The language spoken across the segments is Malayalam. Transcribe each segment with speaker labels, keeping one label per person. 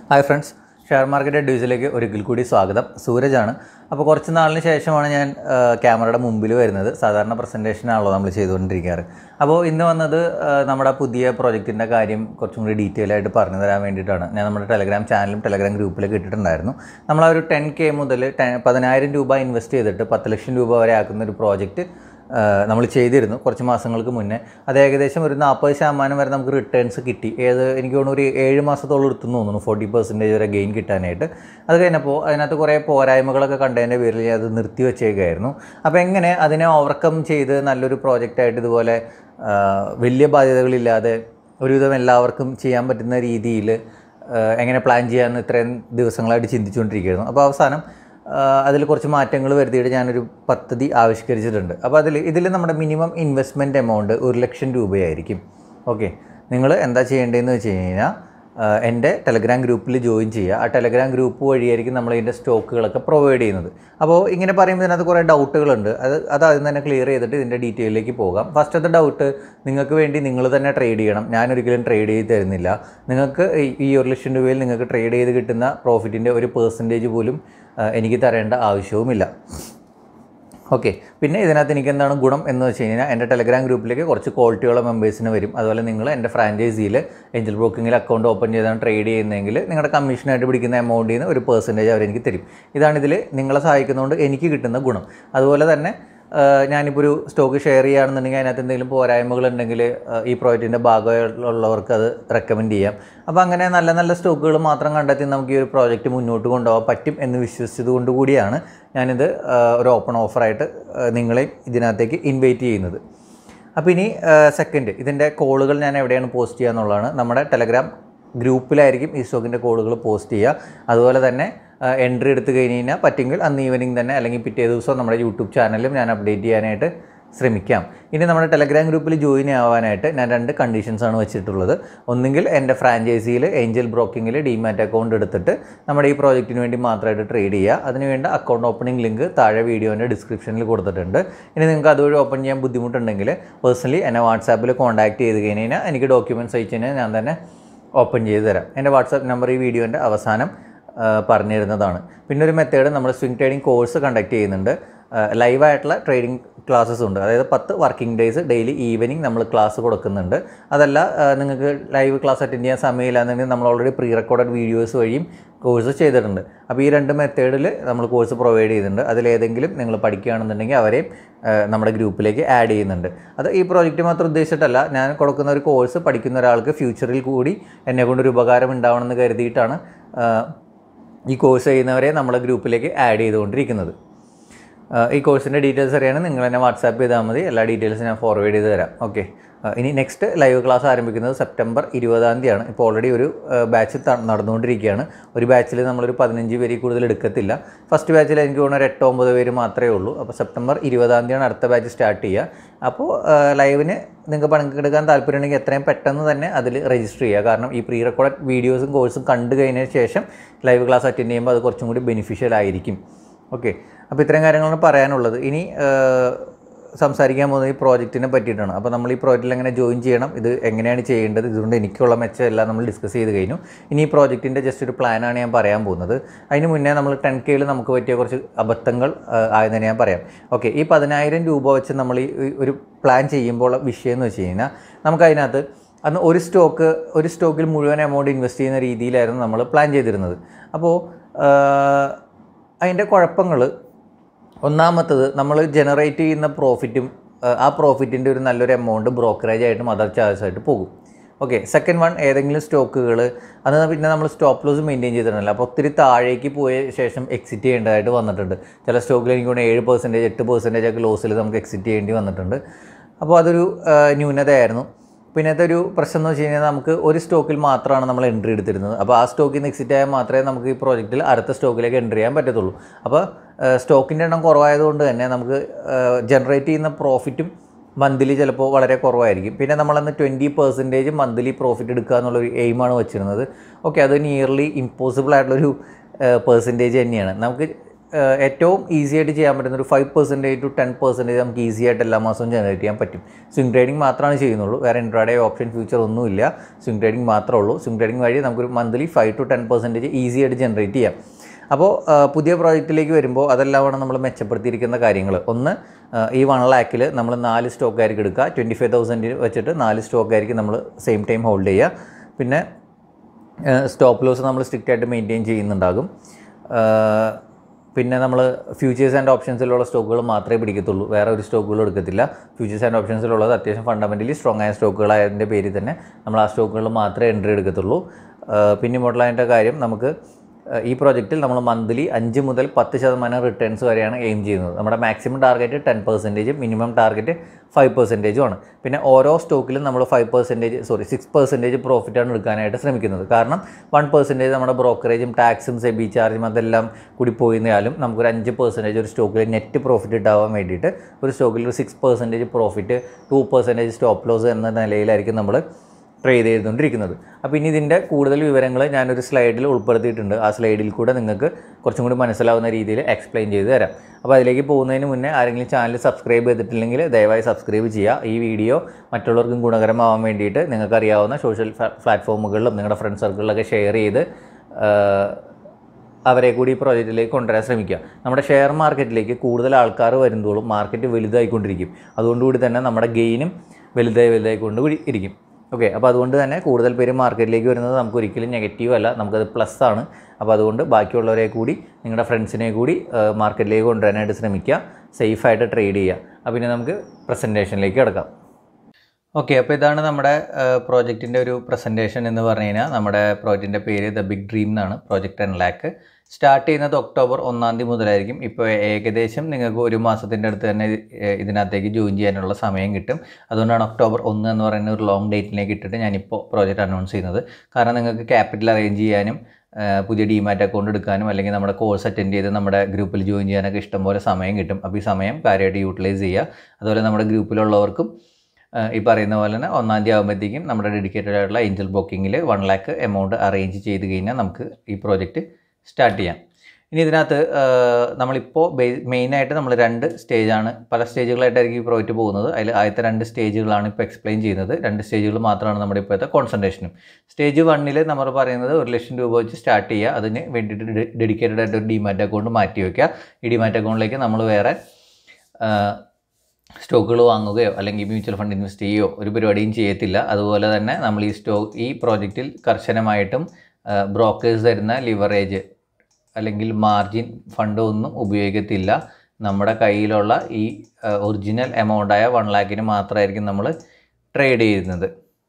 Speaker 1: ഹായ് ഫ്രണ്ട്സ് ഷെയർ മാർക്കറ്റ് അഡ്വൈസിലേക്ക് ഒരിക്കൽ കൂടി സ്വാഗതം സൂരജാണ് അപ്പോൾ കുറച്ച് നാളിന് ശേഷമാണ് ഞാൻ ആ, ക്യാമറയുടെ മുമ്പിൽ വരുന്നത് സാധാരണ പ്രസൻറ്റേഷനാണല്ലോ നമ്മൾ ചെയ്തുകൊണ്ടിരിക്കാറ് അപ്പോൾ ഇന്ന് വന്നത് ആ, നമ്മുടെ പുതിയ പ്രോജക്റ്റിൻ്റെ കാര്യം കുറച്ചും കൂടി ഡീറ്റെയിൽ ആയിട്ട് പറഞ്ഞു തരാൻ വേണ്ടിയിട്ടാണ് ഞാൻ നമ്മുടെ ടെലഗ്രാം ചാനലും ടെലഗ്രാം ഗ്രൂപ്പിലൊക്കെ ഇട്ടിട്ടുണ്ടായിരുന്നു നമ്മൾ ആ ഒരു ടെൻ കെ മുതൽ ടെൻ പതിനായിരം രൂപ ഇൻവെസ്റ്റ് ചെയ്തിട്ട് പത്ത് ലക്ഷം രൂപ വരെ ആക്കുന്ന ഒരു പ്രോജക്റ്റ് നമ്മൾ ചെയ്തിരുന്നു കുറച്ച് മാസങ്ങൾക്ക് മുന്നേ അത് ഏകദേശം ഒരു നാൽപ്പത് ശതമാനം വരെ നമുക്ക് റിട്ടേൺസ് കിട്ടി ഏത് എനിക്ക് തോന്നുന്നു ഒരു ഏഴ് മാസത്തോളം എടുത്തെന്ന് തോന്നുന്നു ഫോർട്ടി പെർസെൻറ്റേജ് വരെ ഗെയിൻ കിട്ടാനായിട്ട് അത് കഴിഞ്ഞപ്പോൾ അതിനകത്ത് കുറേ പോരായ്മകളൊക്കെ കണ്ടതിൻ്റെ പേരിൽ ഞാൻ അത് നിർത്തി വെച്ചേക്കായിരുന്നു അപ്പോൾ എങ്ങനെ അതിനെ ഓവർകം ചെയ്ത് നല്ലൊരു പ്രോജക്റ്റായിട്ട് ഇതുപോലെ ആ, വലിയ ബാധ്യതകളില്ലാതെ ഒരുവിധം എല്ലാവർക്കും ചെയ്യാൻ പറ്റുന്ന രീതിയിൽ എങ്ങനെ പ്ലാൻ ചെയ്യാമെന്ന് ഇത്രയും ദിവസങ്ങളായിട്ട് ചിന്തിച്ചുകൊണ്ടിരിക്കുകയായിരുന്നു അപ്പോൾ അവസാനം അതിൽ കുറച്ച് മാറ്റങ്ങൾ വരുത്തിയിട്ട് ഞാനൊരു പദ്ധതി ആവിഷ്കരിച്ചിട്ടുണ്ട് അപ്പോൾ അതിൽ ഇതിൽ നമ്മുടെ മിനിമം ഇൻവെസ്റ്റ്മെൻറ്റ് എമൗണ്ട് ഒരു ലക്ഷം രൂപയായിരിക്കും ഓക്കെ നിങ്ങൾ എന്താ ചെയ്യേണ്ടതെന്ന് വെച്ച് കഴിഞ്ഞാൽ ആഹ് എൻ്റെ ടെലഗ്രാം ഗ്രൂപ്പിൽ ജോയിൻ ചെയ്യുക ആ ടെലഗ്രാം ഗ്രൂപ്പ് വഴിയായിരിക്കും നമ്മൾ ഇതിൻ്റെ സ്റ്റോക്കുകളൊക്കെ പ്രൊവൈഡ് ചെയ്യുന്നത് അപ്പോൾ ഇങ്ങനെ പറയുമ്പോൾ ഇതിനകത്ത് കുറേ ഡൗട്ടുകളുണ്ട് അത് അത് ആദ്യം തന്നെ ക്ലിയർ ചെയ്തിട്ട് ഇതിൻ്റെ ഡീറ്റെയിലേക്ക് പോകാം ഫസ്റ്റത്തെ ഡൗട്ട് നിങ്ങൾക്ക് വേണ്ടി നിങ്ങൾ തന്നെ ട്രേഡ് ചെയ്യണം ഞാനൊരിക്കലും ട്രേഡ് ചെയ്ത് തരുന്നില്ല നിങ്ങൾക്ക് ഈ- ഈ ഒരു ലക്ഷം രൂപയിൽ നിങ്ങൾക്ക് ട്രേഡ് ചെയ്ത് കിട്ടുന്ന പ്രോഫിറ്റിൻ്റെ ഒരു പേഴ്സൻറ്റേജ് പോലും ആഹ് എനിക്ക് തരേണ്ട ആവശ്യവുമില്ല ഓക്കെ പിന്നെ ഇതിനകത്ത് എനിക്ക് എന്താണ് ഗുണം എന്ന് വെച്ച് കഴിഞ്ഞാൽ എൻ്റെ ടെലഗ്രാം ഗ്രൂപ്പിലേക്ക് കുറച്ച് ക്വാളിറ്റിയുള്ള മെമ്പേഴ്സിന് വരും അതുപോലെ നിങ്ങൾ എൻ്റെ ഫ്രാഞ്ചൈസിയിൽ ഏഞ്ചൽ ബ്രോക്കിങ്ങിൽ അക്കൗണ്ട് ഓപ്പൺ ചെയ്താണ് ട്രേഡ് ചെയ്യുന്നതെങ്കിൽ നിങ്ങളുടെ കമ്മീഷനായിട്ട് പിടിക്കുന്ന എമൗണ്ടിൽ നിന്ന് ഒരു പെർസെൻറ്റേജ് അവരെനിക്ക് തരും ഇതാണിതിൽ നിങ്ങളെ സഹായിക്കുന്നതുകൊണ്ട് എനിക്ക് കിട്ടുന്ന ഗുണം അതുപോലെ തന്നെ ആഹ് ഞാനിപ്പോൾ ഒരു സ്റ്റോക്ക് ഷെയർ ചെയ്യുകയാണെന്നുണ്ടെങ്കിൽ അതിനകത്ത് എന്തെങ്കിലും പോരായ്മകൾ ഉണ്ടെങ്കിൽ ആഹ് ഈ പ്രോജക്റ്റിൻ്റെ ഭാഗമുള്ളവർക്ക് അത് റെക്കമെൻഡ് ചെയ്യാം അപ്പോൾ അങ്ങനെ നല്ല നല്ല സ്റ്റോക്കുകൾ മാത്രം കണ്ടെത്തി നമുക്ക് ഈ ഒരു പ്രോജക്റ്റ് മുന്നോട്ട് കൊണ്ടുപോകാൻ പറ്റും എന്ന് വിശ്വസിച്ചത് കൊണ്ട് കൂടിയാണ് ഞാനിത് ആഹ് ഒരു ഓപ്പൺ ഓഫറായിട്ട് നിങ്ങളെയും ഇതിനകത്തേക്ക് ഇൻവൈറ്റ് ചെയ്യുന്നത് അപ്പോൾ ഇനി സെക്കൻഡ് ഇതിൻ്റെ കോളുകൾ ഞാൻ എവിടെയാണ് പോസ്റ്റ് ചെയ്യുക എന്നുള്ളതാണ് നമ്മുടെ ടെലഗ്രാം ഗ്രൂപ്പിലായിരിക്കും ഈ സ്റ്റോക്കിൻ്റെ കോഡുകൾ പോസ്റ്റ് ചെയ്യുക അതുപോലെ തന്നെ എൻട്രി എടുത്ത് കഴിഞ്ഞ് കഴിഞ്ഞാൽ പറ്റുമെങ്കിൽ അന്ന് ഈവനിങ് തന്നെ അല്ലെങ്കിൽ പിറ്റേ ദിവസം നമ്മുടെ യൂട്യൂബ് ചാനലിലും ഞാൻ അപ്ഡേറ്റ് ചെയ്യാനായിട്ട് ശ്രമിക്കാം ഇനി നമ്മുടെ ടെലഗ്രാം ഗ്രൂപ്പിൽ ജോയിൻ ആവാനായിട്ട് ഞാൻ രണ്ട് കണ്ടീഷൻസ് ആണ് വെച്ചിട്ടുള്ളത് ഒന്നുകിൽ എൻ്റെ ഫ്രാഞ്ചൈസിയിൽ ഏഞ്ചൽ ബ്രോക്കിങ്ങിൽ ഡിമാറ്റ് അക്കൗണ്ട് എടുത്തിട്ട് നമ്മുടെ ഈ പ്രോജക്റ്റിന് വേണ്ടി മാത്രമായിട്ട് ട്രേഡ് ചെയ്യുക അതിനുവേണ്ട അക്കൗണ്ട് ഓപ്പണിംഗ് ലിങ്ക് താഴെ വീഡിയോൻ്റെ ഡിസ്ക്രിപ്ഷനിൽ കൊടുത്തിട്ടുണ്ട് ഇനി നിങ്ങൾക്ക് അതുവഴി ഓപ്പൺ ചെയ്യാൻ ബുദ്ധിമുട്ടുണ്ടെങ്കിൽ പേഴ്സണലി എന്നെ വാട്സാപ്പിൽ കോൺടാക്ട് ചെയ്ത് കഴിഞ്ഞ് കഴിഞ്ഞാൽ എനിക്ക് ഡോക്യുമെൻറ്റ്സ് അയച്ചു കഴിഞ്ഞാൽ ഞാൻ തന്നെ ഓപ്പൺ ചെയ്ത് തരാം എൻ്റെ വാട്സാപ്പ് നമ്പർ ഈ വീഡിയോൻ്റെ അവസാനം ആ, പറഞ്ഞു തരുന്നതാണ് പിന്നെ ഒരു മെത്തേഡ് നമ്മൾ സ്വിംഗ് ട്രേഡിംഗ് കോഴ്സ് കണ്ടക്ട് ചെയ്യുന്നുണ്ട് ലൈവായിട്ടുള്ള ട്രേഡിംഗ് ക്ലാസ്സസ് ഉണ്ട് അതായത് പത്ത് വർക്കിംഗ് ഡേയ്സ് ഡെയിലി ഈവനിങ് നമ്മൾ ക്ലാസ് കൊടുക്കുന്നുണ്ട് അതല്ല ആ, നിങ്ങൾക്ക് ലൈവ് ക്ലാസ് അറ്റൻഡ് ചെയ്യാൻ സമയമില്ലാന്നുണ്ടെങ്കിൽ നമ്മൾ ഓൾറെഡി പ്രീ റെക്കോർഡഡ് വീഡിയോസ് വഴിയും കോഴ്സ് ചെയ്തിട്ടുണ്ട് അപ്പോൾ ഈ രണ്ട് മെത്തേഡിൽ നമ്മൾ കോഴ്സ് പ്രൊവൈഡ് ചെയ്യുന്നുണ്ട് അതിലേതെങ്കിലും നിങ്ങൾ പഠിക്കുകയാണെന്നുണ്ടെങ്കിൽ അവരെയും ആ, നമ്മുടെ ഗ്രൂപ്പിലേക്ക് ആഡ് ചെയ്യുന്നുണ്ട് അത് ഈ പ്രോജക്റ്റ് മാത്രം ഉദ്ദേശിച്ചിട്ടല്ല ഞാൻ കൊടുക്കുന്ന ഒരു കോഴ്സ് പഠിക്കുന്ന ഒരാൾക്ക് ഫ്യൂച്ചറിൽ കൂടി എന്നെ കൊണ്ടൊരു ഉപകാരം ഉണ്ടാവണമെന്ന് കരുതിയിട്ടാണ് ആ, ഈ കോഴ്സ് ചെയ്യുന്നവരെ നമ്മളെ ഗ്രൂപ്പിലേക്ക് ആഡ് ചെയ്തുകൊണ്ടിരിക്കുന്നത് ആ, ഈ കോഴ്സിൻ്റെ ഡീറ്റെയിൽസ് അറിയാനും നിങ്ങൾ എന്നെ വാട്സാപ്പ് ചെയ്താൽ മതി എല്ലാ ഡീറ്റെയിൽസും ഞാൻ ഫോർവേഡ് ചെയ്ത് തരാം ഓക്കെ ഇനി നെക്സ്റ്റ് ലൈവ് ക്ലാസ് ആരംഭിക്കുന്നത് സെപ്റ്റംബർ ഇരുപതാം തീയതിയാണ് ഇപ്പോൾ ഓൾറെഡി ഒരു ബാച്ച് നടന്നുകൊണ്ടിരിക്കുകയാണ് ഒരു ബാച്ചിൽ നമ്മളൊരു പതിനഞ്ച് പേരിൽ കൂടുതൽ എടുക്കത്തില്ല ഫസ്റ്റ് ബാച്ചിൽ എനിക്ക് തോന്നുന്നു ഒരു എട്ടോ ഒമ്പത് പേര് മാത്രമേ ഉള്ളൂ അപ്പോൾ സെപ്റ്റംബർ ഇരുപതാം തീയതിയാണ് അടുത്ത ബാച്ച് സ്റ്റാർട്ട് ചെയ്യുക അപ്പോൾ ലൈവിന് നിങ്ങൾക്ക് പങ്കെടുക്കാൻ താല്പര്യമുണ്ടെങ്കിൽ എത്രയും പെട്ടെന്ന് തന്നെ അതിൽ രജിസ്റ്റർ ചെയ്യുക കാരണം ഈ പ്രീ റെക്കോർഡ് വീഡിയോസും കോഴ്സും കണ്ടു കഴിഞ്ഞതിന് ശേഷം ലൈവ് ക്ലാസ് അറ്റൻഡ് ചെയ്യുമ്പോൾ അത് കുറച്ചും കൂടി ബെനിഫിഷ്യൽ ആയിരിക്കും ഓക്കെ അപ്പോൾ ഇത്രയും കാര്യങ്ങളാണ് പറയാനുള്ളത് ഇനി ആ, സംസാരിക്കാൻ പോകുന്നത് ഈ പ്രോജക്റ്റിനെ പറ്റിയിട്ടാണ് അപ്പോൾ നമ്മൾ ഈ പ്രോജക്റ്റിൽ എങ്ങനെ ജോയിൻ ചെയ്യണം ഇത് എങ്ങനെയാണ് ചെയ്യേണ്ടത് ഇതുകൊണ്ട് എനിക്കുള്ള മെച്ചം എല്ലാം നമ്മൾ ഡിസ്കസ് ചെയ്ത് കഴിഞ്ഞു ഇനി ഈ പ്രോജക്റ്റിൻ്റെ ജസ്റ്റ് ഒരു പ്ലാനാണ് ഞാൻ പറയാൻ പോകുന്നത് അതിന് മുന്നേ നമ്മൾ ടെൻ കെയിൽ നമുക്ക് പറ്റിയ കുറച്ച് അബദ്ധങ്ങൾ ആ, ആയതിനെ ഞാൻ പറയാം ഓക്കെ ഈ പതിനായിരം രൂപ വെച്ച് നമ്മൾ ഈ ഈ ഒരു പ്ലാൻ ചെയ്യുമ്പോൾ വിഷയം എന്ന് വെച്ച് കഴിഞ്ഞാൽ നമുക്കതിനകത്ത് അന്ന് ഒരു സ്റ്റോക്ക് ഒരു സ്റ്റോക്കിൽ മുഴുവൻ എമൗണ്ട് ഇൻവെസ്റ്റ് ചെയ്യുന്ന രീതിയിലായിരുന്നു നമ്മൾ പ്ലാൻ ചെയ്തിരുന്നത് അപ്പോൾ അതിൻ്റെ കുഴപ്പങ്ങൾ ഒന്നാമത്തത് നമ്മൾ ജനറേറ്റ് ചെയ്യുന്ന പ്രോഫിറ്റും ആ പ്രോഫിറ്റിൻ്റെ ഒരു നല്ലൊരു എമൗണ്ട് ബ്രോക്കറേജ് ആയിട്ടും അതർ ചാർജസ് ആയിട്ട് പോകും ഓക്കെ സെക്കൻഡ് വൺ ഏതെങ്കിലും സ്റ്റോക്കുകൾ അത് പിന്നെ നമ്മൾ സ്റ്റോപ്പ് ലോസ് മെയിൻറ്റെയിൻ ചെയ്തിട്ടുണ്ടല്ലോ അപ്പോൾ ഒത്തിരി താഴേക്ക് പോയ ശേഷം എക്സിറ്റ് ചെയ്യേണ്ടതായിട്ട് വന്നിട്ടുണ്ട് ചില സ്റ്റോക്കിൽ എനിക്ക് തോന്നുന്നു ഏഴ് പെർസെൻറ്റേജ് എട്ട് പെർസെൻറ്റേജ് ഒക്കെ ലോസിൽ നമുക്ക് എക്സിറ്റ് ചെയ്യേണ്ടി വന്നിട്ടുണ്ട് അപ്പോൾ അതൊരു ആ, ന്യൂനതയായിരുന്നു പിന്നത്തെ ഒരു പ്രശ്നം എന്ന് വെച്ച് കഴിഞ്ഞാൽ നമുക്ക് ഒരു സ്റ്റോക്കിൽ മാത്രമാണ് നമ്മൾ എൻട്രി എടുത്തിരുന്നത് അപ്പോൾ ആ സ്റ്റോക്കിൽ നിന്ന് എക്സിറ്റ് ആയാൽ മാത്രമേ നമുക്ക് ഈ പ്രോജക്റ്റിൽ അടുത്ത സ്റ്റോക്കിലേക്ക് എൻട്രി ചെയ്യാൻ പറ്റത്തുള്ളൂ അപ്പോൾ സ്റ്റോക്കിൻ്റെ എണ്ണം കുറവായതുകൊണ്ട് തന്നെ നമുക്ക് ജനറേറ്റ് ചെയ്യുന്ന പ്രോഫിറ്റും മന്ത്ലി ചിലപ്പോൾ വളരെ കുറവായിരിക്കും പിന്നെ നമ്മളന്ന് ട്വൻറ്റി പെർസെൻറ്റേജ് മന്ത്ലി പ്രോഫിറ്റ് എടുക്കുക എന്നുള്ളൊരു എയിമാണ് വെച്ചിരുന്നത് ഓക്കെ അത് നിയർലി ഇമ്പോസിബിൾ ആയിട്ടുള്ളൊരു പെർസെൻറ്റേജ് തന്നെയാണ് നമുക്ക് ഏഹ്, ഏറ്റവും ഈസി ആയിട്ട് ചെയ്യാൻ പറ്റുന്ന ഒരു five percentage to ten percentage നമുക്ക് ഈസി ആയിട്ട് എല്ലാ മാസവും ജനറേറ്റ് ചെയ്യാൻ പറ്റും സ്വിംഗ് ട്രേഡിംഗ് മാത്രമാണ് ചെയ്യുന്നുള്ളൂ വേറെ ഇൻട്രാഡേ ഓപ്ഷൻ ഫ്യൂച്ചർ ഒന്നുമില്ല സ്വിംഗ് ട്രേഡിംഗ് മാത്രമേ ഉള്ളൂ സ്വിംഗ് ട്രേഡിംഗ് വഴി നമുക്കൊരു monthly five to ten percentage easy ആയിട്ട് ജനറേറ്റ് ചെയ്യാം അപ്പോൾ ആ, പുതിയ പ്രോജക്റ്റിലേക്ക് വരുമ്പോൾ അതെല്ലാമാണ് നമ്മൾ മെച്ചപ്പെടുത്തിയിരിക്കുന്ന കാര്യങ്ങൾ ഒന്ന് ആ, ഈ വൺ ലാക്കിൽ നമ്മൾ നാല് സ്റ്റോക്ക് ആയിരിക്കും എടുക്കുക ട്വൻറ്റി ഫൈവ് തൗസൻഡ് വെച്ചിട്ട് നാല് സ്റ്റോക്ക് ആയിരിക്കും നമ്മൾ സെയിം ടൈം ഹോൾഡ് ചെയ്യുക പിന്നെ സ്റ്റോപ്പ് ലോസ് നമ്മൾ സ്ട്രിക്റ്റ് ആയിട്ട് മെയിൻറ്റെയിൻ ചെയ്യുന്നുണ്ടാകും ആ, പിന്നെ നമ്മൾ ഫ്യൂച്ചേഴ്സ് ആൻഡ് ഓപ്ഷൻസിലുള്ള സ്റ്റോക്കുകൾ മാത്രമേ പിടിക്കത്തുള്ളൂ വേറെ ഒരു സ്റ്റോക്കുകളും എടുക്കത്തില്ല ഫ്യൂച്ചേഴ്സ് ആൻഡ് ഓപ്ഷൻസിലുള്ളത് അത്യാവശ്യം ഫണ്ടമെൻ്റലി സ്ട്രോങ് ആയ സ്റ്റോക്കുകളായതിൻ്റെ പേരിൽ തന്നെ നമ്മൾ ആ സ്റ്റോക്കുകൾ മാത്രമേ എൻട്രി എടുക്കത്തുള്ളൂ ആ, പിന്നെ ഇമ്പോർട്ടൻ്റ് കാര്യം നമുക്ക് ഈ പ്രോജക്റ്റിൽ നമ്മൾ മന്ത്ലി അഞ്ച് മുതൽ പത്ത് ശതമാനം റിട്ടേൺസ് വരെയാണ് എയിം ചെയ്യുന്നത് നമ്മുടെ മാക്സിമം ടാർഗറ്റ് ടെൻ പെർസെൻറ്റേജും മിനിമം ടാർഗറ്റ് ഫൈവ് പെർസെൻറ്റേജും ആണ് പിന്നെ ഓരോ സ്റ്റോക്കിലും നമ്മൾ five percentage sorry six percentage പ്രോഫിറ്റാണ് എടുക്കാനായിട്ട് ശ്രമിക്കുന്നത് കാരണം വൺ പെർസെൻറ്റേജ് നമ്മുടെ ബ്രോക്കറേജും ടാക്സും സെബി ചാർജും അതെല്ലാം കൂടി പോയിരുന്നാലും നമുക്കൊരു അഞ്ച് പെർസെൻറ്റേജ് ഒരു സ്റ്റോക്കിൽ നെറ്റ് പ്രോഫിറ്റ് ഉണ്ടാവാൻ വേണ്ടിയിട്ട് ഒരു സ്റ്റോക്കിൽ ഒരു six percentage profit two percentage stop loss എന്ന നിലയിലായിരിക്കും നമ്മൾ ട്രേഡ് ചെയ്തുകൊണ്ടിരിക്കുന്നത് അപ്പോൾ ഇനി ഇതിൻ്റെ കൂടുതൽ വിവരങ്ങൾ ഞാനൊരു സ്ലൈഡിൽ ഉൾപ്പെടുത്തിയിട്ടുണ്ട് ആ സ്ലൈഡിൽ കൂടെ നിങ്ങൾക്ക് കുറച്ചും കൂടി മനസ്സിലാവുന്ന രീതിയിൽ എക്സ്പ്ലെയിൻ ചെയ്ത് തരാം അപ്പോൾ അതിലേക്ക് പോകുന്നതിന് മുന്നേ ആരെങ്കിലും ചാനൽ സബ്സ്ക്രൈബ് ചെയ്തിട്ടില്ലെങ്കിൽ ദയവായി സബ്സ്ക്രൈബ് ചെയ്യുക ഈ വീഡിയോ മറ്റുള്ളവർക്കും ഗുണകരമാവാൻ വേണ്ടിയിട്ട് നിങ്ങൾക്കറിയാവുന്ന സോഷ്യൽ പ്ലാറ്റ്ഫോമുകളിലും നിങ്ങളുടെ ഫ്രണ്ട് സർക്കിളിലൊക്കെ ഷെയർ ചെയ്ത് ആ, അവരെ കൂടി ഈ പ്രോജക്റ്റിലേക്ക് കൊണ്ടുവരാൻ ശ്രമിക്കുക നമ്മുടെ ഷെയർ മാർക്കറ്റിലേക്ക് കൂടുതൽ ആൾക്കാർ വരുന്നതോളും മാർക്കറ്റ് വലുതായിക്കൊണ്ടിരിക്കും അതുകൊണ്ടുകൂടി തന്നെ നമ്മുടെ ഗെയിനും വലുതായി വലുതായി കൊണ്ട് ഇരിക്കും ഓക്കെ അപ്പോൾ അതുകൊണ്ട് തന്നെ കൂടുതൽ പേര് മാർക്കറ്റിലേക്ക് വരുന്നത് നമുക്ക് ഒരിക്കലും നെഗറ്റീവ് അല്ല നമുക്കത് പ്ലസ് ആണ് അപ്പോൾ അതുകൊണ്ട് ബാക്കിയുള്ളവരെ കൂടി നിങ്ങളുടെ ഫ്രണ്ട്സിനെ കൂടി മാർക്കറ്റിലേക്ക് കൊണ്ടുവരാനായിട്ട് ശ്രമിക്കുക സേഫായിട്ട് ട്രേഡ് ചെയ്യുക അപ്പോൾ പിന്നെ നമുക്ക് പ്രസൻറ്റേഷനിലേക്ക് കിടക്കാം ഓക്കെ അപ്പോൾ ഇതാണ് നമ്മുടെ പ്രോജക്റ്റിൻ്റെ ഒരു പ്രസൻറ്റേഷൻ എന്ന് പറഞ്ഞു കഴിഞ്ഞാൽ നമ്മുടെ പ്രോജക്റ്റിൻ്റെ പേര് ദ ബിഗ് ഡ്രീം എന്നാണ് പ്രോജക്റ്റ് ടെൻ ലാക്ക് സ്റ്റാർട്ട് ചെയ്യുന്നത് ഒക്ടോബർ ഒന്നാം തീയതി മുതലായിരിക്കും ഇപ്പോൾ ഏകദേശം നിങ്ങൾക്ക് ഒരു മാസത്തിൻ്റെ അടുത്ത് തന്നെ ഏഹ്, ഇതിനകത്തേക്ക് ജോയിൻ ചെയ്യാനുള്ള സമയം കിട്ടും അതുകൊണ്ടാണ് ഒക്ടോബർ ഒന്ന് എന്ന് പറയുന്ന ഒരു ലോങ് ഡേറ്റിലേക്ക് ഇട്ടിട്ട് ഞാനിപ്പോൾ പ്രോജക്റ്റ് അനൗൺസ് ചെയ്യുന്നത് കാരണം നിങ്ങൾക്ക് ക്യാപിറ്റൽ അറേഞ്ച് ചെയ്യാനും ഏഹ്, പുതിയ ഡിമാറ്റ് അക്കൗണ്ട് എടുക്കാനും അല്ലെങ്കിൽ നമ്മുടെ കോഴ്സ് അറ്റൻഡ് ചെയ്ത് നമ്മുടെ ഗ്രൂപ്പിൽ ജോയിൻ ചെയ്യാനൊക്കെ ഇഷ്ടംപോലെ സമയം കിട്ടും അപ്പോൾ ഈ സമയം കാര്യമായിട്ട് യൂട്ടിലൈസ് ചെയ്യുക അതുപോലെ നമ്മുടെ ഗ്രൂപ്പിലുള്ളവർക്കും ഏഹ് ഈ പറയുന്ന പോലെ തന്നെ ഒന്നാം തീയതി ആകുമ്പോഴത്തേക്കും നമ്മുടെ ഡെഡിക്കേറ്റഡ് ആയിട്ടുള്ള ഏഞ്ചൽ ബുക്കിങ്ങിൽ വൺ ലാക്ക് എമൗണ്ട് അറേഞ്ച് ചെയ്ത് കഴിഞ്ഞാൽ നമുക്ക് ഈ പ്രോജക്റ്റ് സ്റ്റാർട്ട് ചെയ്യാം ഇനി ഇതിനകത്ത് ഏഹ് നമ്മളിപ്പോൾ ബേ മെയിനായിട്ട് നമ്മൾ രണ്ട് സ്റ്റേജാണ് പല സ്റ്റേജുകളായിട്ടായിരിക്കും ഈ പ്രോജക്റ്റ് പോകുന്നത് അതിൽ ആദ്യത്തെ രണ്ട് സ്റ്റേജുകളാണ് ഇപ്പോൾ എക്സ്പ്ലെയിൻ ചെയ്യുന്നത് രണ്ട് സ്റ്റേജുകൾ മാത്രമാണ് നമ്മുടെ ഇപ്പോഴത്തെ കോൺസെൻട്രേഷനും സ്റ്റേജ് വണ്ണിൽ നമ്മൾ പറയുന്നത് ഒരു ലക്ഷം രൂപ വെച്ച് സ്റ്റാർട്ട് ചെയ്യുക അതിന് വേണ്ടിയിട്ട് ഡെഡിക്കേറ്റഡ് ആയിട്ട് ഒരു ഡിമാറ്റ് അക്കൗണ്ട് മാറ്റി വയ്ക്കുക ഈ ഡിമാറ്റ് അക്കൗണ്ടിലേക്ക് നമ്മൾ വേറെ ഏഹ് സ്റ്റോക്കുകൾ വാങ്ങുകയോ അല്ലെങ്കിൽ മ്യൂച്വൽ ഫണ്ട് ഇൻവെസ്റ്റ് ചെയ്യുകയോ ഒരു പരിപാടിയും ചെയ്യത്തില്ല അതുപോലെ തന്നെ നമ്മൾ ഈ സ്റ്റോ ഈ പ്രോജക്റ്റിൽ കർശനമായിട്ടും ബ്രോക്കേഴ്സ് തരുന്ന ലിവറേജ് അല്ലെങ്കിൽ മാർജിൻ ഫണ്ട് ഒന്നും ഉപയോഗിക്കത്തില്ല നമ്മുടെ കയ്യിലുള്ള ഈ ഒറിജിനൽ എമൗണ്ടായ വൺ ലാക്കിന് മാത്രമായിരിക്കും നമ്മൾ ട്രേഡ് ചെയ്യുന്നത്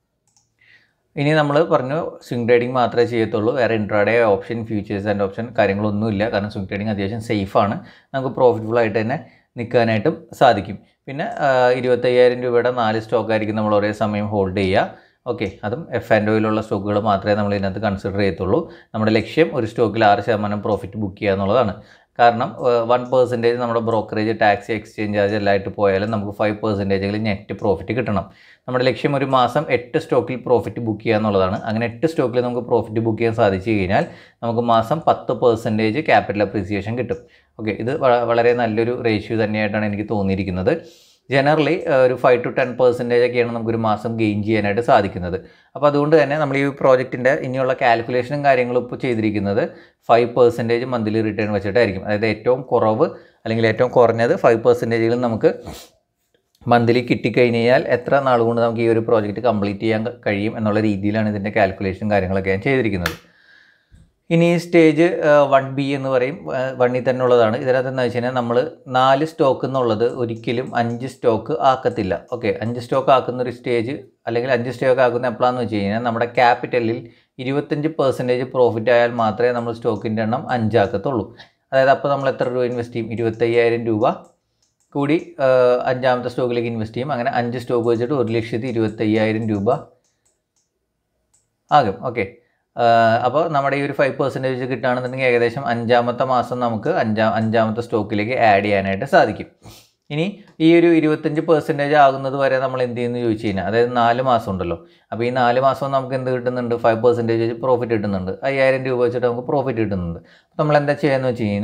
Speaker 1: ഇനി നമ്മൾ പറഞ്ഞു സ്വിംഗ് ട്രേഡിംഗ് മാത്രമേ ചെയ്യത്തുള്ളൂ വേറെ intraday option futures and option കാര്യങ്ങളൊന്നുമില്ല കാരണം സ്വിംഗ് ട്രേഡിംഗ് അത്യാവശ്യം സേഫാണ് നമുക്ക് പ്രോഫിറ്റബിൾ ആയിട്ട് തന്നെ നിൽക്കാനായിട്ടും സാധിക്കും പിന്നെ ആ, ഇരുപത്തയ്യായിരം രൂപയുടെ നാല് സ്റ്റോക്കായിരിക്കും നമ്മൾ ഒരേ സമയം ഹോൾഡ് ചെയ്യുക ഓക്കെ അതും എഫ് ആൻഡ് ഒയിലുള്ള സ്റ്റോക്കുകൾ മാത്രമേ നമ്മൾ ഇതിനകത്ത് കൺസിഡർ ചെയ്യത്തുള്ളൂ നമ്മുടെ ലക്ഷ്യം ഒരു സ്റ്റോക്കിൽ ആറ് ശതമാനം പ്രോഫിറ്റ് ബുക്ക് ചെയ്യുക എന്നുള്ളതാണ് കാരണം വൺ പെർസെൻറ്റേജ് നമ്മുടെ ബ്രോക്കറേജ് ടാക്സ് എക്സ്ചേഞ്ച് ചാർജ് എല്ലാം ആയിട്ട് പോയാലും നമുക്ക് ഫൈവ് പെർസെൻറ്റേജെങ്കിലും നെറ്റ് പ്രോഫിറ്റ് കിട്ടണം നമ്മുടെ ലക്ഷ്യം ഒരു മാസം എട്ട് സ്റ്റോക്കിൽ പ്രോഫിറ്റ് ബുക്ക് ചെയ്യുക എന്നുള്ളതാണ് അങ്ങനെ എട്ട് സ്റ്റോക്കിൽ നമുക്ക് പ്രോഫിറ്റ് ബുക്ക് ചെയ്യാൻ സാധിച്ചു കഴിഞ്ഞാൽ നമുക്ക് മാസം പത്ത് പെർസെൻറ്റേജ് ക്യാപിറ്റൽ അപ്രീസിയേഷൻ കിട്ടും ഓക്കെ ഇത് വ- വളരെ നല്ലൊരു റേഷ്യോ തന്നെയായിട്ടാണ് എനിക്ക് തോന്നിയിരിക്കുന്നത് ജനറലി ഒരു ഫൈവ് ടു ടെൻ പെർസെൻറ്റേജ് ഒക്കെയാണ് നമുക്കൊരു മാസം ഗെയിൻ ചെയ്യാനായിട്ട് സാധിക്കുന്നത് അപ്പോൾ അതുകൊണ്ട് തന്നെ നമ്മൾ ഈ പ്രോജക്റ്റിൻ്റെ ഇനിയുള്ള കാൽക്കുലേഷനും കാര്യങ്ങളും ഇപ്പോൾ ചെയ്തിരിക്കുന്നത് ഫൈവ് പെർസെൻറ്റേജ് മന്ത്ലി റിട്ടേൺ വെച്ചിട്ടായിരിക്കും അതായത് ഏറ്റവും കുറവ് അല്ലെങ്കിൽ ഏറ്റവും കുറഞ്ഞത് ഫൈവ് പെർസെൻറ്റേജിലും നമുക്ക് മന്ത്ലി കിട്ടിക്കഴിഞ്ഞാൽ എത്ര നാൾ കൊണ്ട് നമുക്ക് ഈ ഒരു പ്രോജക്റ്റ് കംപ്ലീറ്റ് ചെയ്യാൻ ക- കഴിയും എന്നുള്ള രീതിയിലാണ് ഇതിൻ്റെ കാൽക്കുലേഷൻ കാര്യങ്ങളൊക്കെ ഞാൻ ചെയ്തിരിക്കുന്നത് ഇനി സ്റ്റേജ് വൺ ബി എന്ന് പറയും വണ്ണിൽ തന്നെ ഉള്ളതാണ് ഇതിനകത്ത് എന്ന് വെച്ച് കഴിഞ്ഞാൽ നമ്മൾ നാല് സ്റ്റോക്ക് എന്നുള്ളത് ഒരിക്കലും അഞ്ച് സ്റ്റോക്ക് ആക്കത്തില്ല ഓക്കെ അഞ്ച് സ്റ്റോക്ക് ആക്കുന്ന ഒരു സ്റ്റേജ് അല്ലെങ്കിൽ അഞ്ച് സ്റ്റോക്ക് ആക്കുന്ന എപ്പോഴാന്ന് വെച്ച് കഴിഞ്ഞാൽ നമ്മുടെ ക്യാപിറ്റലിൽ ഇരുപത്തഞ്ച് പെർസെൻറ്റേജ് പ്രോഫിറ്റ് ആയാൽ മാത്രമേ നമ്മൾ സ്റ്റോക്കിൻ്റെ എണ്ണം അഞ്ചാക്കത്തുള്ളൂ അതായത് അപ്പോൾ നമ്മൾ എത്ര രൂപ ഇൻവെസ്റ്റ് ചെയ്യും ഇരുപത്തയ്യായിരം രൂപ കൂടി ആ, അഞ്ചാമത്തെ സ്റ്റോക്കിലേക്ക് ഇൻവെസ്റ്റ് ചെയ്യും അങ്ങനെ അഞ്ച് സ്റ്റോക്ക് വെച്ചിട്ട് ഒരു ലക്ഷത്തി ഇരുപത്തയ്യായിരം രൂപ ആകും ഓക്കെ അപ്പോൾ നമ്മുടെ ഈ ഒരു ഫൈവ് പെർസെൻറ്റേജ് കിട്ടുകയാണെന്നുണ്ടെങ്കിൽ ഏകദേശം അഞ്ചാമത്തെ മാസം നമുക്ക് അഞ്ചാം അഞ്ചാമത്തെ സ്റ്റോക്കിലേക്ക് ആഡ് ചെയ്യാനായിട്ട് സാധിക്കും ഇനി ഈ ഒരു ഇരുപത്തഞ്ച് പെർസെൻറ്റേജ് ആകുന്നത് വരെ നമ്മൾ എന്ത് ചെയ്യുന്നു ചോദിച്ചു കഴിഞ്ഞാൽ അതായത് നാല് മാസം ഉണ്ടല്ലോ അപ്പോൾ ഈ നാല് മാസം നമുക്ക് എന്ത് കിട്ടുന്നുണ്ട് ഫൈവ് പെർസെൻറ്റേജ് പ്രോഫിറ്റ് കിട്ടുന്നുണ്ട് അയ്യായിരം രൂപ വെച്ചിട്ട് നമുക്ക് പ്രോഫിറ്റ് കിട്ടുന്നുണ്ട് അപ്പോൾ നമ്മൾ എന്താ ചെയ്യാന്ന് വെച്ച് കഴിഞ്ഞാൽ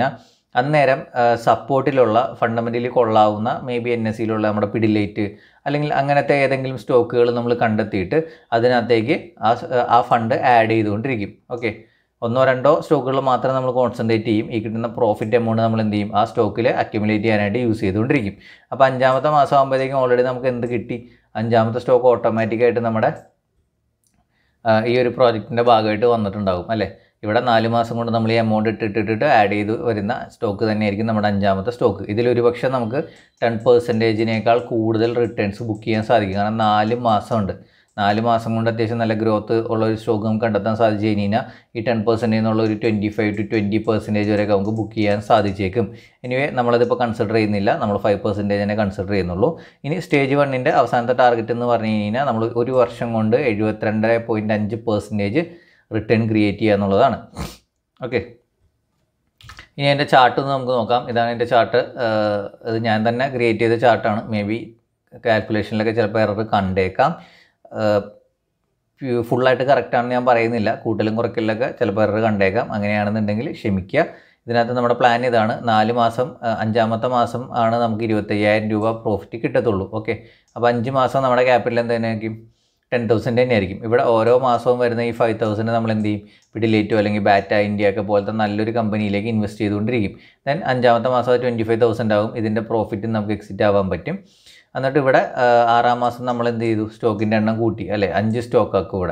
Speaker 1: അന്നേരം സപ്പോർട്ടിലുള്ള ഫണ്ടമെൻ്റലി കൊള്ളാവുന്ന മേ ബി എൻ എസ് സിയിലുള്ള നമ്മുടെ പിഡിലേറ്റ് അല്ലെങ്കിൽ അങ്ങനത്തെ ഏതെങ്കിലും സ്റ്റോക്കുകൾ നമ്മൾ കണ്ടെത്തിയിട്ട് അതിനകത്തേക്ക് ആ സ്- ആ ഫണ്ട് ആഡ് ചെയ്തുകൊണ്ടിരിക്കും ഓക്കെ ഒന്നോ രണ്ടോ സ്റ്റോക്കുകൾ മാത്രം നമ്മൾ കോൺസെൻട്രേറ്റ് ചെയ്യും ഈ കിട്ടുന്ന പ്രോഫിറ്റ് എമൗണ്ട് നമ്മൾ എന്ത് ചെയ്യും ആ സ്റ്റോക്കിൽ അക്യുമുലേറ്റ് ചെയ്യാനായിട്ട് യൂസ് ചെയ്തുകൊണ്ടിരിക്കും അപ്പോൾ അഞ്ചാമത്തെ മാസം ആകുമ്പോഴത്തേക്കും ഓൾറെഡി നമുക്ക് എന്ത് കിട്ടി അഞ്ചാമത്തെ സ്റ്റോക്ക് ഓട്ടോമാറ്റിക്കായിട്ട് നമ്മുടെ ആ, ഈ ഒരു പ്രോജക്റ്റിൻ്റെ ഭാഗമായിട്ട് വന്നിട്ടുണ്ടാകും അല്ലേ ഇവിടെ നാല് മാസം കൊണ്ട് നമ്മൾ ഈ എമൗണ്ട് ഇട്ടിട്ടിട്ട് ആഡ് ചെയ്ത് വരുന്ന സ്റ്റോക്ക് തന്നെയായിരിക്കും നമ്മുടെ അഞ്ചാമത്തെ സ്റ്റോക്ക് ഇതിലൊരു പക്ഷേ നമുക്ക് ടെൻ പെർസെൻറ്റേജിനേക്കാൾ കൂടുതൽ റിട്ടേൺസ് ബുക്ക് ചെയ്യാൻ സാധിക്കും കാരണം നാല് മാസമുണ്ട് നാല് മാസം കൊണ്ട് അത്യാവശ്യം നല്ല ഗ്രോത്ത് ഉള്ള ഒരു സ്റ്റോക്ക് നമുക്ക് കണ്ടെത്താൻ സാധിച്ചു കഴിഞ്ഞാൽ ഈ ടെൻ പെർസെൻറ്റേജ് എന്നുള്ള ഒരു twenty five to twenty percentage വരെയൊക്കെ നമുക്ക് ബുക്ക് ചെയ്യാൻ സാധിച്ചേക്കും എനിവേ നമ്മളതിപ്പോൾ കൺസിഡർ ചെയ്യുന്നില്ല നമ്മൾ ഫൈവ് പെർസെൻറ്റേജ് തന്നെ കൺസിഡർ ചെയ്യുന്നുള്ളൂ ഇനി സ്റ്റേജ് വണ്ണിൻ്റെ അവസാനത്തെ ടാർഗറ്റ് എന്ന് പറഞ്ഞു കഴിഞ്ഞാൽ നമ്മൾ ഒരു വർഷം കൊണ്ട് എഴുപത്തിരണ്ട് പോയിൻറ്റ് അഞ്ച് പെർസെൻറ്റേജ് റിട്ടേൺ ക്രിയേറ്റ് ചെയ്യുക എന്നുള്ളതാണ് ഓക്കെ ഇനി എൻ്റെ ചാർട്ട് ഒന്ന് നമുക്ക് നോക്കാം ഇതാണ് എൻ്റെ ചാർട്ട് ഇത് ഞാൻ തന്നെ ക്രിയേറ്റ് ചെയ്ത ചാർട്ടാണ് മേ ബി കാൽക്കുലേഷനിലൊക്കെ ചിലപ്പോൾ എറർ കണ്ടേക്കാം ഫുള്ളായിട്ട് കറക്റ്റാണെന്ന് ഞാൻ പറയുന്നില്ല കൂട്ടലും കുറയ്ക്കലൊക്കെ ചിലപ്പോൾ എറർ കണ്ടേക്കാം അങ്ങനെയാണെന്നുണ്ടെങ്കിൽ ക്ഷമിക്കുക ഇതിനകത്ത് നമ്മുടെ പ്ലാൻ ഇതാണ് നാല് മാസം ആ, അഞ്ചാമത്തെ മാസം ആണ് നമുക്ക് ഇരുപത്തയ്യായിരം രൂപ പ്രോഫിറ്റ് കിട്ടത്തുള്ളൂ ഓക്കെ അപ്പോൾ അഞ്ച് മാസം നമ്മുടെ ക്യാപിറ്റൽ എന്ത് തന്നെയായിരിക്കും ടെൻ തൗസൻഡ് തന്നെയായിരിക്കും ഇവിടെ ഓരോ മാസവും വരുന്ന ഈ ഫൈവ് തൗസൻഡ് നമ്മൾ എന്ത് ചെയ്യും പിടിലേറ്റോ അല്ലെങ്കിൽ ബാറ്റ ഇന്ത്യ ഒക്കെ പോലത്തെ നല്ലൊരു കമ്പനിയിലേക്ക് ഇൻവെസ്റ്റ് ചെയ്തുകൊണ്ടിരിക്കും ദെൻ അഞ്ചാമത്തെ മാസം അത് ട്വൻറ്റി ഫൈവ് തൗസൻഡ് ആവും ഇതിൻ്റെ പ്രോഫിറ്റ് നമുക്ക് എക്സിറ്റ് ആവാൻ പറ്റും എന്നിട്ട് ഇവിടെ ആ, ആറാം മാസം നമ്മൾ എന്ത് ചെയ്തു സ്റ്റോക്കിൻ്റെ എണ്ണം കൂട്ടി അല്ലേ അഞ്ച് സ്റ്റോക്കാക്കും ഇവിടെ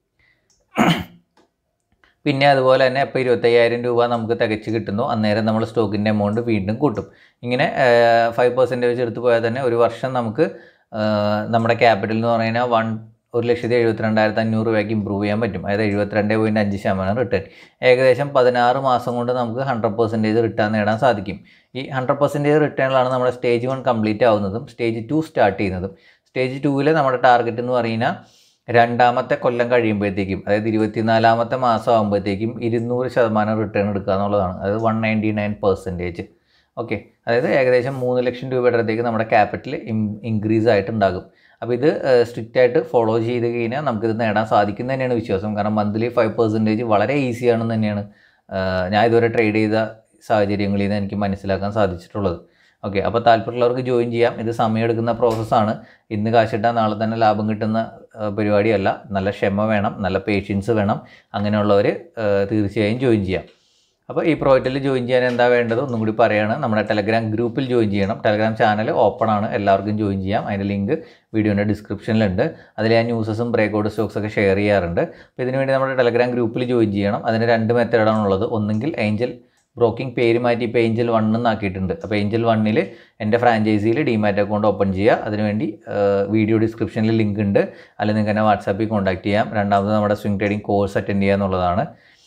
Speaker 1: പിന്നെ അതുപോലെ തന്നെ ഇപ്പോൾ ഇരുപത്തയ്യായിരം രൂപ നമുക്ക് തികച്ച് കിട്ടുന്നു അന്നേരം നമ്മൾ സ്റ്റോക്കിൻ്റെ എമൗണ്ട് വീണ്ടും കൂട്ടും ഇങ്ങനെ ഫൈവ് പെർസെൻറ്റേജ് എടുത്ത് പോയാൽ തന്നെ ഒരു വർഷം നമുക്ക് ആ, നമ്മുടെ ക്യാപിറ്റൽ എന്ന് പറയുന്നത് വൺ ഒരു ലക്ഷത്തി എഴുപത്തിരണ്ടായിരത്തി അഞ്ഞൂറ് രൂപയ്ക്ക് ഇമ്പ്രൂവ് ചെയ്യാൻ പറ്റും അതായത് എഴുപത്തിരണ്ട് പോയിൻറ്റ് അഞ്ച് ശതമാനം റിട്ടേൺ ഏകദേശം പതിനാറ് മാസം കൊണ്ട് നമുക്ക് ഹൺഡ്രഡ് പെർസെൻറ്റേജ് റിട്ടേൺ നേടാൻ സാധിക്കും ഈ ഹൺഡ്രഡ് പെർസെൻറ്റേജ് റിട്ടേണിലാണ് നമ്മുടെ സ്റ്റേജ് വൺ കംപ്ലീറ്റ് ആവുന്നതും സ്റ്റേജ് ടു സ്റ്റാർട്ട് ചെയ്യുന്നതും സ്റ്റേജ് ടൂവിൽ നമ്മുടെ ടാർഗറ്റ് എന്ന് പറയുന്നത് രണ്ടാമത്തെ കൊല്ലം കഴിയുമ്പോഴത്തേക്കും അതായത് ഇരുപത്തിനാലാമത്തെ മാസം ആകുമ്പോഴത്തേക്കും ഇരുന്നൂറ് ശതമാനം റിട്ടേൺ എടുക്കുക എന്നുള്ളതാണ് അതായത് one ninety nine percentage okay അതായത് ഏകദേശം മൂന്ന് ലക്ഷം രൂപയുടെ അടുത്തേക്ക് നമ്മുടെ ക്യാപിറ്റൽ ഇൻക്രീസ് ആയിട്ടുണ്ടാകും അപ്പോൾ ഇത് സ്ട്രിക്റ്റ് ആയിട്ട് ഫോളോ ചെയ്ത് കഴിഞ്ഞാൽ നമുക്കിത് നേടാൻ സാധിക്കും എന്ന് തന്നെയാണ് വിശ്വാസം കാരണം മന്ത്ലി ഫൈവ് പെർസെൻറ്റേജ് വളരെ ഈസി ആണെന്ന് തന്നെയാണ് ആ, ഞാൻ ഇതുവരെ ട്രേഡ് ചെയ്ത സാഹചര്യങ്ങളിൽ നിന്ന് എനിക്ക് മനസ്സിലാക്കാൻ സാധിച്ചിട്ടുള്ളത് ഓക്കെ അപ്പോൾ താല്പര്യമുള്ളവർക്ക് ജോയിൻ ചെയ്യാം ഇത് സമയമെടുക്കുന്ന പ്രോസസ്സാണ് ഇന്ന് കാശിട്ടാൽ നാളെ തന്നെ ലാഭം കിട്ടുന്ന ആ, പരിപാടിയല്ല നല്ല ക്ഷമ വേണം നല്ല പേഷ്യൻസ് വേണം അങ്ങനെയുള്ളവർ തീർച്ചയായും ജോയിൻ ചെയ്യാം അപ്പോൾ ഈ പ്രോജക്റ്റിൽ ജോയിൻ ചെയ്യാൻ എന്താ വേണ്ടത് ഒന്നും കൂടി പറയുകയാണ് നമ്മുടെ ടെലഗ്രാം ഗ്രൂപ്പിൽ ജോയിൻ ചെയ്യണം ടെലഗ്രാം ചാനൽ ഓപ്പൺ ആണ് എല്ലാവർക്കും ജോയിൻ ചെയ്യാം അതിൻ്റെ ലിങ്ക് വീഡിയോൻ്റെ ഡിസ്ക്രിപ്ഷനിലുണ്ട് അതിൽ ഞാൻ ന്യൂസസും ബ്രേക്കൗട്ട് സ്റ്റോക്സ് ഒക്കെ ഷെയർ ചെയ്യാറുണ്ട് അപ്പോൾ ഇതിന് വേണ്ടി നമ്മുടെ ടെലഗ്രാം ഗ്രൂപ്പിൽ ജോയിൻ ചെയ്യണം അതിന് രണ്ട് മെത്തേഡാണ് ഉള്ളത് ഒന്നെങ്കിൽ ഏഞ്ചൽ ബ്രോക്കിംഗ് പേര് മാറ്റി ഇപ്പോൾ ഏഞ്ചൽ വൺ എന്നാക്കിയിട്ടുണ്ട് അപ്പോൾ ഏഞ്ചൽ വണ്ണിൽ എൻ്റെ ഫ്രാഞ്ചൈസിയിൽ ഡിമാറ്റ് അക്കൗണ്ട് ഓപ്പൺ ചെയ്യുക അതിനുവേണ്ടി വീഡിയോ ഡിസ്ക്രിപ്ഷനിൽ ലിങ്ക് ഉണ്ട് അതിൽ നിങ്ങൾക്ക് എന്നെ വാട്സാപ്പിൽ കോൺടാക്ട് ചെയ്യാം രണ്ടാമത് നമ്മുടെ സ്വിംഗ് ട്രേഡിംഗ് കോഴ്സ് അറ്റൻഡ് ചെയ്യുക എന്നുള്ളതാണ്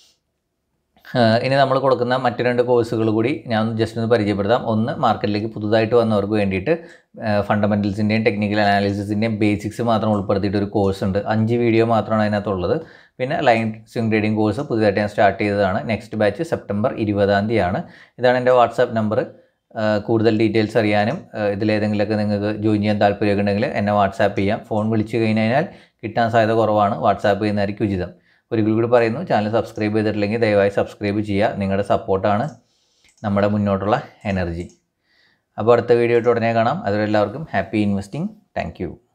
Speaker 1: ആഹ് ഇനി നമ്മൾ കൊടുക്കുന്ന മറ്റു രണ്ട് കോഴ്സുകൾ കൂടി ഞാൻ ജസ്റ്റ് ഒന്ന് പരിചയപ്പെടുത്താം ഒന്ന് മാർക്കറ്റിലേക്ക് പുതുതായിട്ട് വന്നവർക്ക് വേണ്ടിയിട്ട് ഫണ്ടമെൻറ്റൽസിൻ്റെയും ടെക്നിക്കൽ അനാലിസിസിൻ്റെയും ബേസിക്സ് മാത്രം ഉൾപ്പെടുത്തിയിട്ട് ഒരു കോഴ്സ് ഉണ്ട് അഞ്ച് വീഡിയോ മാത്രമാണ് അതിനകത്തുള്ളത് പിന്നെ ലൈൻ സ്വിംഗ് ട്രേഡിംഗ് കോഴ്സ് പുതുതായിട്ട് ഞാൻ സ്റ്റാർട്ട് ചെയ്തതാണ് നെക്സ്റ്റ് ബാച്ച് സെപ്റ്റംബർ ഇരുപതാം തീയതിയാണ് ഇതാണ് എൻ്റെ വാട്സാപ്പ് നമ്പർ കൂടുതൽ ഡീറ്റെയിൽസ് അറിയാനും ആഹ് ഇതിലേതെങ്കിലുമൊക്കെ നിങ്ങൾക്ക് ജോയിൻ ചെയ്യാൻ താല്പര്യമൊക്കെ ഉണ്ടെങ്കിൽ എന്നെ വാട്സാപ്പ് ചെയ്യാം ഫോൺ വിളിച്ചു കഴിഞ്ഞാൽ കിട്ടാൻ സാധ്യത കുറവാണ് വാട്സാപ്പ് ചെയ്യുന്നതായിരിക്കും ഉചിതം ഒരിക്കൽ കൂടി പറയുന്നു ചാനൽ സബ്സ്ക്രൈബ് ചെയ്തിട്ടില്ലെങ്കിൽ ദയവായി സബ്സ്ക്രൈബ് ചെയ്യുക നിങ്ങളുടെ സപ്പോർട്ടാണ് നമ്മുടെ മുന്നോട്ടുള്ള എനർജി അപ്പോൾ അടുത്ത വീഡിയോ ആയിട്ട് ഉടനെ കാണാം അതുവരെ എല്ലാവർക്കും ഹാപ്പി ഇൻവെസ്റ്റിംഗ് താങ്ക്